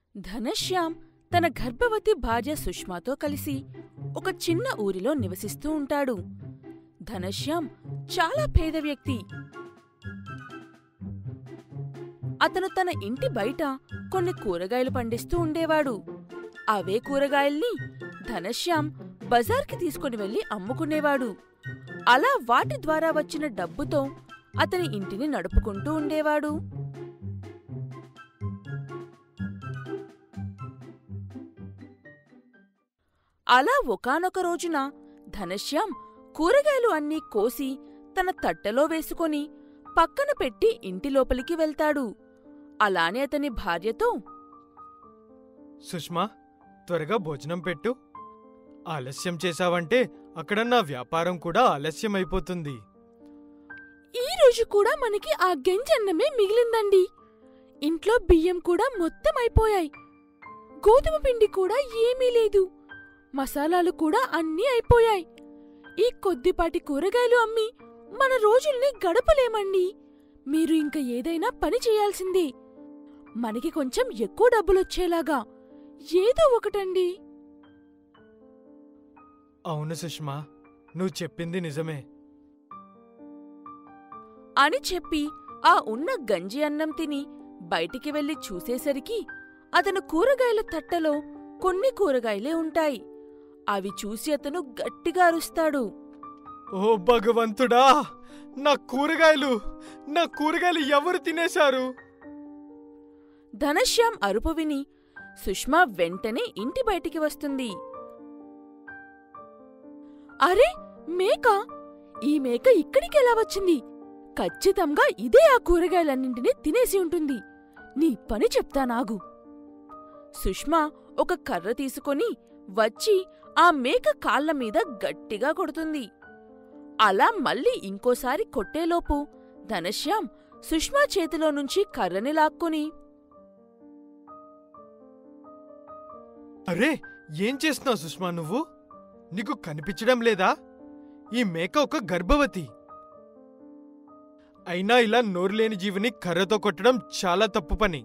ఘనశ్యామ్ తన గర్భవతి భార్య సుష్మాతో కలిసి ఒక చిన్న ఊరిలో నివసిస్తూ ఉంటాడు ధనశ్యామ్ చాలా పేద వ్యక్తి అతను తన ఇంటి బయట కొన్ని కూరగాయలు పండిస్తూ ఉండేవాడు అవే కూరగాయల్ని ధనశ్యామ్ బజార్కి తీసుకుని వెళ్లి అమ్ముకునేవాడు అలా వాటి ద్వారా వచ్చిన డబ్బుతో అతని ఇంటిని నడుపుకుంటూ ఉండేవాడు అలా ఒకానొక రోజున ధనశ్యామ్ కూరగాయలు అన్నీ కోసి తన తట్టెలో వేసుకొని పక్కన పెట్టి ఇంటి లోపలికి వెళ్తాడు అలానే అతని భార్యతో సుష్మా త్వరగా భోజనం పెట్టు ఆలస్యం చేశావంటే అక్కడ నా వ్యాపారం కూడా ఆలస్యం అయిపోతుంది ఈ రోజు కూడా మనకి ఆ గంజన్నమే మిగిలిందండి ఇంట్లో బియ్యం కూడా మొత్తం అయిపోయాయి గోధుమ పిండి కూడా ఏమీ లేదు మసాలాలు కూడా అన్నీ అయిపోయాయి ఈ కొద్దిపాటి కూరగాయలు అమ్మి మన రోజుల్ని గడపలేమండి మీరు ఇంక ఏదైనా పని చేయాల్సిందే మనకి కొంచెం ఎక్కువ డబ్బులొచ్చేలాగా ఏదో ఒకటండి అవును సుష్మా నువ్వు చెప్పింది నిజమే అని చెప్పి ఆ ఉన్న గంజి అన్నం తిని బయటికి వెళ్లి చూసేసరికి అతను కూరగాయల తట్టలో కొన్ని కూరగాయలే ఉంటాయి అవి చూసి అతను గట్టిగా అరుస్తాడు ఓ భగవంతుడా నా కూరగాయలు నా కూరగాయలు ఎవరు తినేశారు ధనశ్యామ్ అరుపు విని సుష్మా వెంటనే ఇంటి బయటికి వస్తుంది అరే మేక ఈ మేక ఇక్కడికెలా వచ్చింది ఖచ్చితంగా ఇదే ఆ కూరగాయలన్నింటినీ తినేసి ఉంటుంది నీ పని చెప్తానాగు సుష్మా ఒక కర్ర తీసుకొని వచ్చి ఆ మేక కాళ్ల మీద గట్టిగా కొడుతుంది అలా మళ్ళీ ఇంకోసారి కొట్టేలోపు ధనశ్యామ్ సుష్మా చేతిలో నుంచి కర్రని లాక్కొని అరే ఏం చేస్తున్నావు సుష్మా నువ్వు నీకు కనిపించడం లేదా ఈ మేక ఒక గర్భవతి అయినా ఇలా నోరులేని జీవిని కర్రతో కొట్టడం చాలా తప్పు పని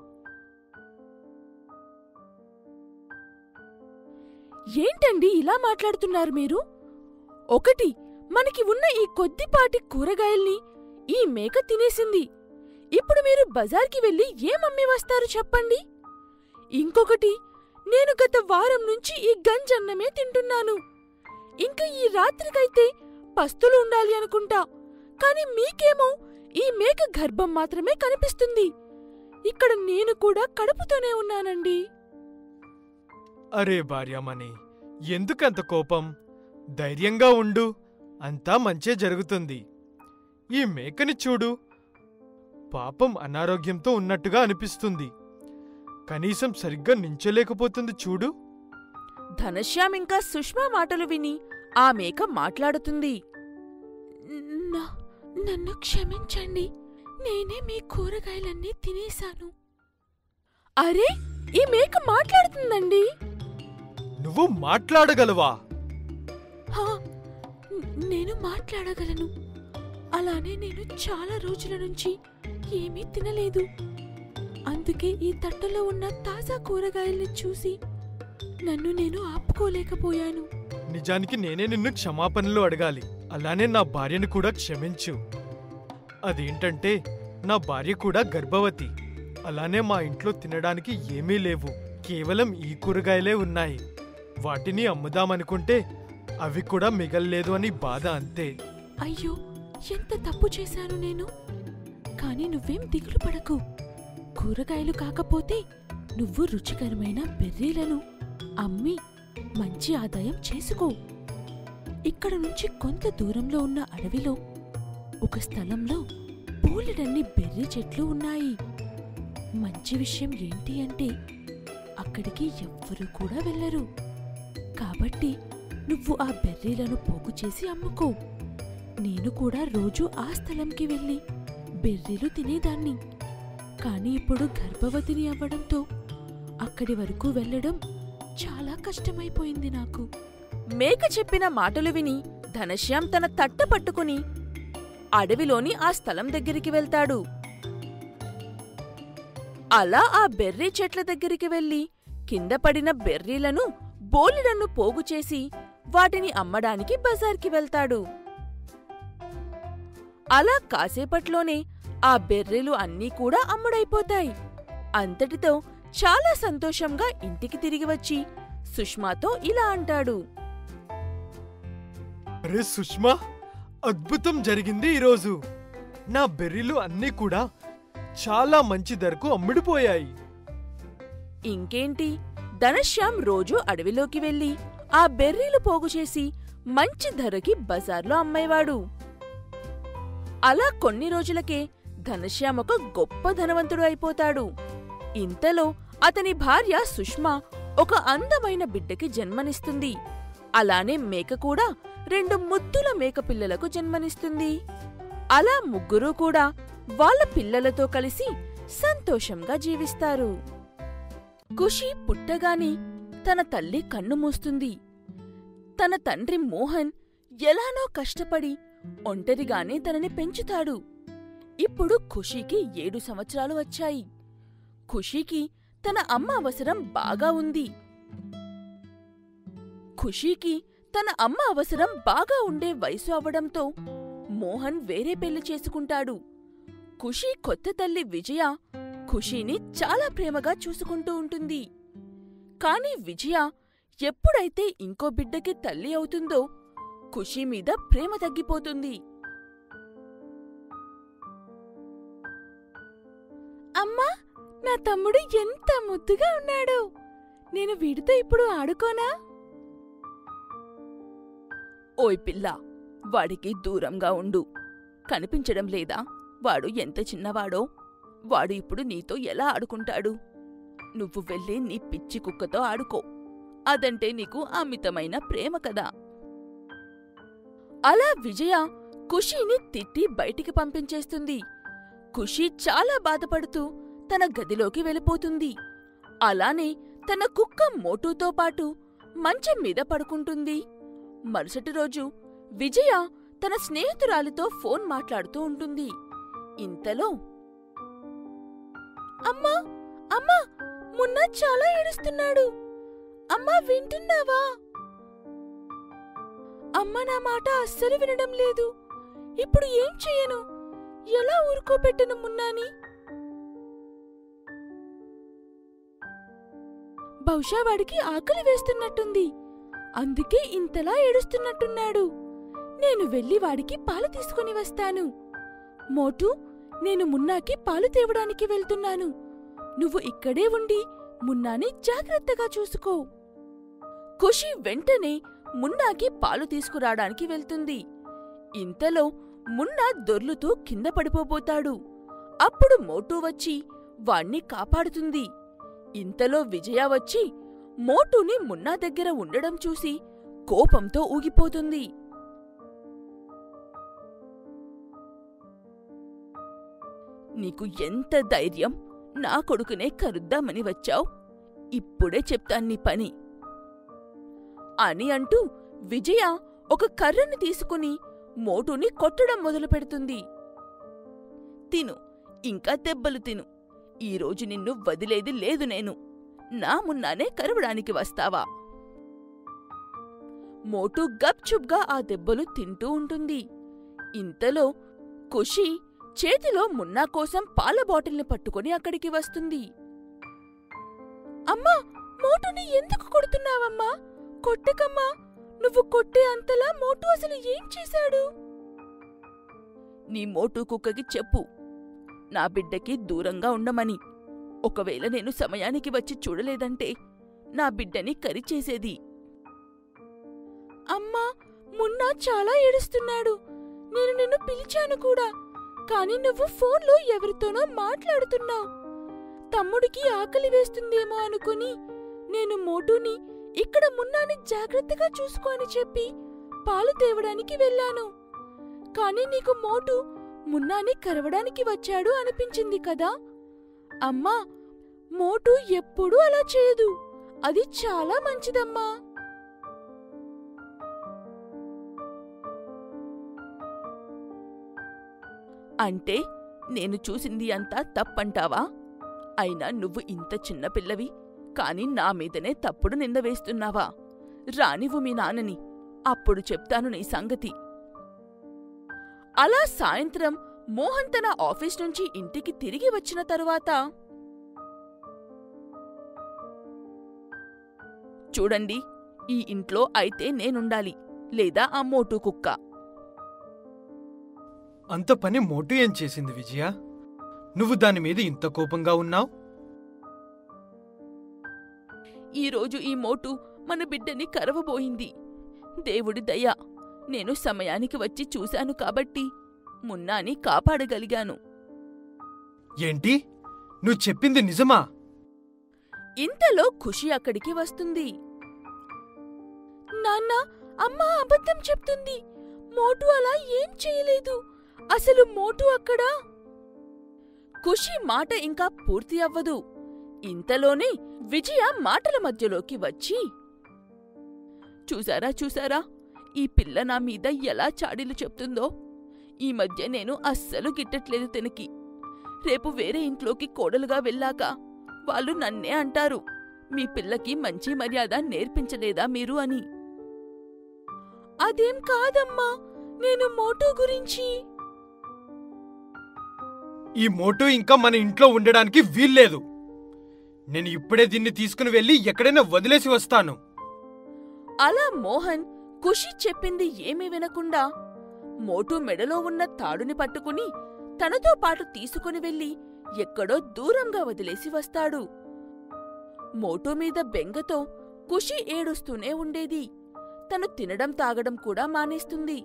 ఏంటండి ఇలా మాట్లాడుతున్నారు మీరు ఒకటి మనకి ఉన్న ఈ కొద్దిపాటి కూరగాయల్ని ఈ మేక తినేసింది ఇప్పుడు మీరు బజార్కి వెళ్ళి ఏం అమ్మి వస్తారు చెప్పండి ఇంకొకటి నేను గత వారం నుంచి ఈ గంజన్నమే తింటున్నాను ఇంకా ఈ రాత్రికైతే పస్తులు ఉండాలి అనుకుంటా కాని మీకేమో ఈ మేక గర్భం మాత్రమే కనిపిస్తుంది ఇక్కడ నేను కూడా కడుపుతోనే ఉన్నానండి అరే భార్యామణి ఎందుకంత కోపం ధైర్యంగా ఉండు అంతా మంచే జరుగుతుంది ఈ మేకని చూడు పాపం అనారోగ్యంతో ఉన్నట్టుగా అనిపిస్తుంది కనీసం సరిగ్గా నించోలేకపోతుంది చూడు ధనశ్యామ్ ఇంకా సుష్మా మాటలు విని ఆ మేక మాట్లాడుతుంది నన్ను క్షమించండి నేనే మీ కూరగాయలన్నీ తినేశాను అరే ఈ మేక మాట్లాడుతుందండి నువ్వు మాట్లాడగలవా హా, న- నేను మాట్లాడగలను అలానే నేను చాలా రోజుల నుంచి ఏమీ తినలేదు అందుకే ఈ తట్టలో ఉన్న తాజా కూరగాయల్ని చూసి నన్ను నేను ఆపుకోలేకపోయాను నిజానికి నేనే నిన్ను క్షమాపణలు అడగాలి అలానే నా భార్యను కూడా క్షమించు అదేంటంటే నా భార్య కూడా గర్భవతి అలానే మా ఇంట్లో తినడానికి ఏమీ లేవు కేవలం ఈ కూరగాయలే ఉన్నాయి వాటిని అమ్ముదామనుకుంటే అవి కూడా మిగల్లేదు అని బాధ అంతే అయ్యో ఎంత తప్పు చేశాను నేను కానీ నువ్వేం దిగులు పడకు కూరగాయలు కాకపోతే నువ్వు రుచికరమైన బెర్రీలను అమ్మి మంచి ఆదాయం చేసుకో ఇక్కడ నుంచి కొంత దూరంలో ఉన్న అడవిలో ఒక స్థలంలో బోలెడన్ని బెర్రీ చెట్లు ఉన్నాయి మంచి విషయం ఏంటి అంటే అక్కడికి ఎవ్వరూ కూడా వెళ్ళరు కాబట్టి నువ్వు ఆ బెర్రీలను పోగు చేసి అమ్ముకో నేను కూడా రోజు ఆ స్థలంకి వెళ్ళి బెర్రీలు తినేదాన్ని కానీ ఇప్పుడు గర్భవతిని అవ్వడంతో అక్కడి వరకు వెళ్ళడం చాలా కష్టమైపోయింది నాకు మేక చెప్పిన మాటలు విని ధనశ్యామ్ తన తట్ట పట్టుకుని అడవిలోని ఆ స్థలం దగ్గరికి వెళ్తాడు అలా ఆ బెర్రీ చెట్ల దగ్గరికి వెళ్లి కింద పడిన బెర్రీలను బోలెడన్ను పోగు చేసి వాటిని అమ్మడానికి బజార్కి వెళ్తాడు అలా కాసేపట్లోనే ఆ బెర్రీలు అన్నీ కూడా అమ్ముడైపోతాయి అంతటితో చాలా సంతోషంగా ఇంటికి తిరిగి వచ్చి సుష్మాతో ఇలా అంటాడు అరే సుష్మా అద్భుతం జరిగింది ఈరోజు నా బెర్రీలు అన్నీ కూడా చాలా మంచి ధరకు అమ్ముడుపోయాయి ఇంకేంటి ధనశ్యామ్ రోజూ అడవిలోకి వెళ్లి ఆ బెర్రీలు పోగు చేసి మంచి ధరకి బజార్లో అమ్మేవాడు అలా కొన్ని రోజులకే ధనశ్యామ్ ఒక గొప్ప ధనవంతుడు అయిపోతాడు ఇంతలో అతని భార్య సుష్మా ఒక అందమైన బిడ్డకి జన్మనిస్తుంది అలానే మేక కూడా రెండు ముద్దుల మేక పిల్లలకు జన్మనిస్తుంది అలా ముగ్గురూ కూడా వాళ్ళ పిల్లలతో కలిసి సంతోషంగా జీవిస్తారు ఖుషి పుట్టగానే తన తల్లి కన్ను మూస్తుంది తన తండ్రి మోహన్ ఎలానో కష్టపడి ఒంటరిగానే తనని పెంచుతాడు ఇప్పుడు ఖుషీకి ఏడు సంవత్సరాలు వచ్చాయి ఖుషీకి తన అమ్మ అవసరం బాగా ఉంది ఖుషీకి తన అమ్మ అవసరం బాగా ఉండే వయసు అవడంతో మోహన్ వేరే పెళ్లి చేసుకుంటాడు ఖుషీ కొత్త తల్లి విజయ ఖుషీని చాలా ప్రేమగా చూసుకుంటూ ఉంటుంది కాని విజయ ఎప్పుడైతే ఇంకో బిడ్డకి తల్లి అవుతుందో ఖుషీ మీద ప్రేమ తగ్గిపోతుంది అమ్మా నా తమ్ముడు ఎంత ముద్దుగా ఉన్నాడు నేను వీడితో ఇప్పుడు ఆడుకోనా ఓయ్ పిల్ల వాడికి దూరంగా ఉండు కనిపించడం లేదా వాడు ఎంత చిన్నవాడో వాడు ఇప్పుడు నీతో ఎలా ఆడుకుంటాడు నువ్వు వెళ్ళి నీ పిచ్చి కుక్కతో ఆడుకో అదంటే నీకు అమితమైన ప్రేమ కదా అలా విజయ ఖుషీని తిట్టి బయటికి పంపించేస్తుంది ఖుషీ చాలా బాధపడుతూ తన గదిలోకి వెళ్ళిపోతుంది అలానే తన కుక్క మోటూతో పాటు మంచం మీద పడుకుంటుంది మరుసటి రోజు విజయ తన స్నేహితురాలితో ఫోన్ మాట్లాడుతూ ఉంటుంది ఇంతలో అమ్మా అమ్మా మున్నా చాలా ఏడుస్తున్నాడు అమ్మా వింటున్నావా అమ్మ నా మాట అస్సలు వినడం లేదు ఇప్పుడు ఏం చెయ్యను ఎలా ఊరుకోబెట్టను మున్నాని బహుశా వాడికి ఆకలి వేస్తున్నట్టుంది అందుకే ఇంతలా ఏడుస్తున్నట్టున్నాడు నేను వెళ్ళి వాడికి పాలు తీసుకుని వస్తాను మోటు నేను మున్నాకి పాలు తేవడానికి వెళ్తున్నాను నువ్వు ఇక్కడే ఉండి మున్నాని జాగ్రత్తగా చూసుకో ఖుషి వెంటనే మున్నాకి పాలు తీసుకురావడానికి వెళ్తుంది ఇంతలో మున్నా దొర్లుతూ కింద పడిపోబోతాడు అప్పుడు మోటూ వచ్చి వాణ్ణి కాపాడుతుంది ఇంతలో విజయ వచ్చి మోటూని మున్నా దగ్గర ఉండడం చూసి కోపంతో ఊగిపోతుంది నీకు ఎంత ధైర్యం నా కొడుకునే కరుద్దామని వచ్చావ్ ఇప్పుడే చెప్తాను నీ పని అని అంటూ విజయ ఒక కర్రను తీసుకుని మోటుని కొట్టడం మొదలుపెడుతుంది తిను ఇంకా దెబ్బలు తిను ఈరోజు నిన్ను వదిలేది లేదు నేను నా మున్నానే కరవడానికి వస్తావా మోటు గప్చుప్గా ఆ దెబ్బలు తింటూ ఉంటుంది ఇంతలో ఖుషి చేతిలో మున్నా కోసం పాల బాటిల్ని పట్టుకుని అక్కడికి వస్తుంది అమ్మా మోటుని ఎందుకు కొడుతున్నావమ్మా కొట్టకమ్మా నువ్వు కొట్టే అంతలా మోటు అసలు ఏం చేశాడు నీ మోటు కుక్కకి చెప్పు నా బిడ్డకి దూరంగా ఉండమని ఒకవేళ నేను సమయానికి వచ్చి చూడలేదంటే నా బిడ్డని కరిచేసేది అమ్మా మున్నా చాలా ఏడుస్తున్నాడు నేను నిన్ను పిలిచాను కూడా కాని నువ్వు ఫోన్లో ఎవరితోనో మాట్లాడుతున్నావు తమ్ముడికి ఆకలి వేస్తుందేమో అనుకుని నేను మోటూని ఇక్కడ మున్నాని జాగ్రత్తగా చూసుకో అని చెప్పి పాలు తేవడానికి వెళ్ళాను కాని నీకు మోటు మున్నాని కరవడానికి వచ్చాడు అనిపించింది కదా అమ్మా మోటు ఎప్పుడూ అలా చేయదు అది చాలా మంచిదమ్మా అంటే నేను చూసింది అంతా తప్పంటావా అయినా నువ్వు ఇంత చిన్నపిల్లవి కాని నా మీదనే తప్పుడు నింద వేస్తున్నావా రానివ్వు మీ నాన్నని అప్పుడు చెప్తాను నీ సంగతి అలా సాయంత్రం మోహన్ తన ఆఫీస్ నుంచి ఇంటికి తిరిగి వచ్చిన తరువాత చూడండి ఈ ఇంట్లో అయితే నేనుండాలి లేదా ఆ మోటు కుక్క అంత పని మోటు ఏం చేసింది విజయ నువ్వు దాని మీద ఇంత కోపంగా ఉన్నావు ఈరోజు ఈ మోటు మన బిడ్డని కరవబోయింది దేవుడి దయ నేను సమయానికి వచ్చి చూశాను కాబట్టి మున్నాని కాపాడగలిగాను ఏంటి నువ్వు చెప్పింది నిజమా ఇంతలో ఖుషి అక్కడికి వస్తుంది నాన్న అమ్మా అబద్ధం చెప్తుంది మోటు అలా ఏం చేయలేదు అసలు మోటు అక్కడ ఖుషి మాట ఇంకా పూర్తి అవ్వదు ఇంతలోనే విజయ మాటల మధ్యలోకి వచ్చి చూసారా చూసారా ఈ పిల్ల నా మీద ఎలా చాడీలు చెప్తుందో ఈ మధ్య నేను అస్సలు గిట్టట్లేదు తినకి రేపు వేరే ఇంట్లోకి కోడలుగా వెళ్ళాక వాళ్ళు నన్నే అంటారు మీ పిల్లకి మంచి మర్యాద నేర్పించలేదా మీరు అని అదేం కాదమ్మా నేను మోటో గురించి ఈ మోటు ఇంకా మన ఇంట్లో ఉండడానికి వీల్లేదు నేను ఇప్పుడే దీన్ని తీసుకుని వెళ్ళి ఎక్కడైనా వదిలేసి వస్తాను అలా మోహన్ ఖుషి చెప్పింది ఏమీ వినకుండా మోటు మెడలో ఉన్న తాడుని పట్టుకుని తనతో పాటు తీసుకుని వెళ్ళి ఎక్కడో దూరంగా వదిలేసి వస్తాడు మోటు మీద బెంగతో ఖుషి ఏడుస్తూనే ఉండేది తను తినడం తాగడం కూడా మానేస్తుంది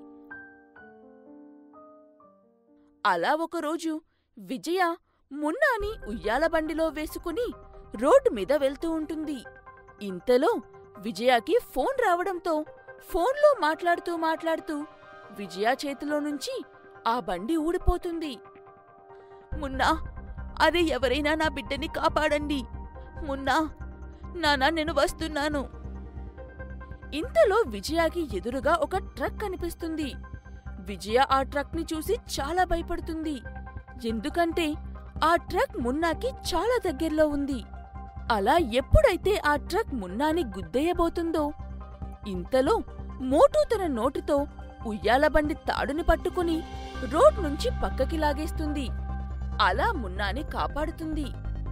అలా ఒకరోజు విజయ మున్నాని ఉయ్యాల బండిలో వేసుకుని రోడ్డు మీద వెళ్తూ ఉంటుంది ఇంతలో విజయకి ఫోన్ రావడంతో ఫోన్లో మాట్లాడుతూ మాట్లాడుతూ విజయ చేతిలో నుంచి ఆ బండి ఊడిపోతుంది మున్నా అరే ఎవరైనా నా బిడ్డని కాపాడండి మున్నా నానా నేను వస్తున్నాను ఇంతలో విజయకి ఎదురుగా ఒక ట్రక్ కనిపిస్తుంది విజయ ఆ ట్రక్ని చూసి చాలా భయపడుతుంది ఎందుకంటే ఆ ట్రక్ మున్నాకి చాలా దగ్గరలో ఉంది అలా ఎప్పుడైతే ఆ ట్రక్ మున్నాని గుద్దేయబోతుందో ఇంతలో మోటు తన నోటితో ఉయ్యాల బండి తాడుని పట్టుకుని రోడ్ నుంచి పక్కకి లాగేస్తుంది అలా మున్నాని కాపాడుతుంది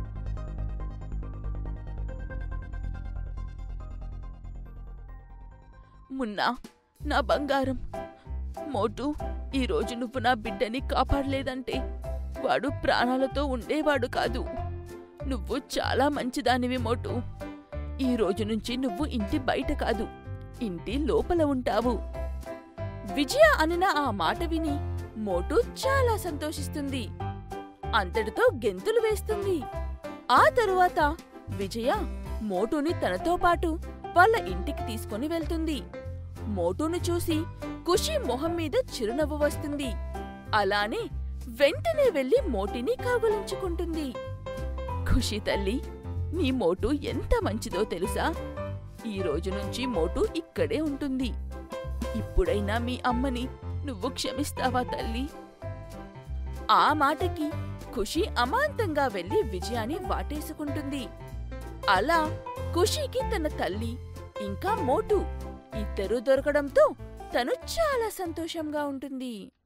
మున్నా నా బంగారం మోటు ఈరోజు నువ్వు నా బిడ్డని కాపాడలేదంటే వాడు ప్రాణాలతో ఉండేవాడు కాదు నువ్వు చాలా మంచిదానివి మోటు ఈ రోజు నుంచి నువ్వు ఇంటి బయట కాదు ఇంటి లోపల ఉంటావు విజయ అనిన ఆ మాట విని మోటు చాలా సంతోషిస్తుంది అంతటితో గెంతులు వేస్తుంది ఆ తరువాత విజయ మోటుని తనతో పాటు వాళ్ళ ఇంటికి తీసుకొని వెళ్తుంది మోటును చూసి ఖుషి మొహం మీద చిరునవ్వు వస్తుంది అలానే వెంటనే వెళ్లి మోటిని కాగులించుకుంటుంది ఖుషి తల్లి నీ మోటు ఎంత మంచిదో తెలుసా ఈ రోజు నుంచి మోటు ఇక్కడే ఉంటుంది ఇప్పుడైనా మీ అమ్మని నువ్వు క్షమిస్తావా తల్లి ఆ మాటకి ఖుషి అమాంతంగా వెళ్లి విజయాన్ని వాటేసుకుంటుంది అలా ఖుషీకి తన తల్లి ఇంకా మోటు ఇద్దరూ దొరకడంతో తను చాలా సంతోషంగా ఉంటుంది